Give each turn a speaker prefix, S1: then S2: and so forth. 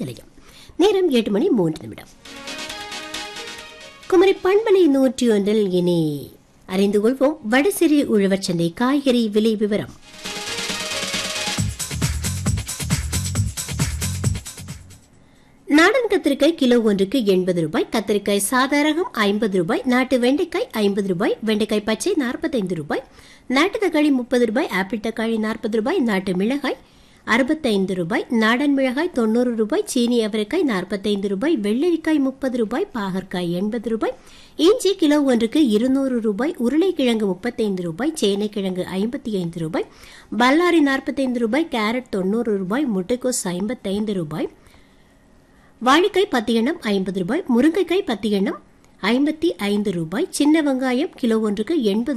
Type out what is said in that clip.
S1: நிலையம் நேரம் எட்டு மணி மூன்று நிமிடம் குமரி பண்பலை நூற்றி ஒன்றில் இனி அறிந்து கொள்வோம் வடசிறி உழவர் சந்தை காய்கறி விலை விவரம் நாடன் கத்திரிக்காய் கிலோ ஒன்றுக்கு எண்பது ரூபாய் கத்திரிக்காய் சாதாரகம் ஐம்பது ரூபாய் நாட்டு வெண்டைக்காய் ஐம்பது ரூபாய் வெண்டைக்காய் பச்சை நாற்பத்தைந்து ரூபாய் நாட்டு தக்காளி முப்பது ரூபாய் ஆப்பிள் தக்காளி நாற்பது ரூபாய் நாட்டு மிளகாய் அறுபத்தைந்து ரூபாய் நாடன் மிளகாய் தொண்ணூறு ரூபாய் சீனி அவரைக்காய் நாற்பத்தைந்து ரூபாய் வெள்ளரிக்காய் முப்பது ரூபாய் பாகற்காய் எண்பது ரூபாய் இஞ்சி கிலோ ஒன்றுக்கு இருநூறு ரூபாய் உருளைக்கிழங்கு முப்பத்தைந்து ரூபாய் சேனைக்கிழங்கு ஐம்பத்தி ஐந்து ரூபாய் பல்லாரி நாற்பத்தைந்து ரூபாய் கேரட் தொண்ணூறு ரூபாய் முட்டைக்கோஸ் ஐம்பத்தைந்து ரூபாய் வாழைக்காய் பத்து எண்ணம் ஐம்பது ரூபாய் முருங்கைக்காய் பத்து எண்ணம் ஐம்பத்தி ஐந்து ரூபாய் சின்ன வெங்காயம் கிலோ ஒன்றுக்கு எண்பது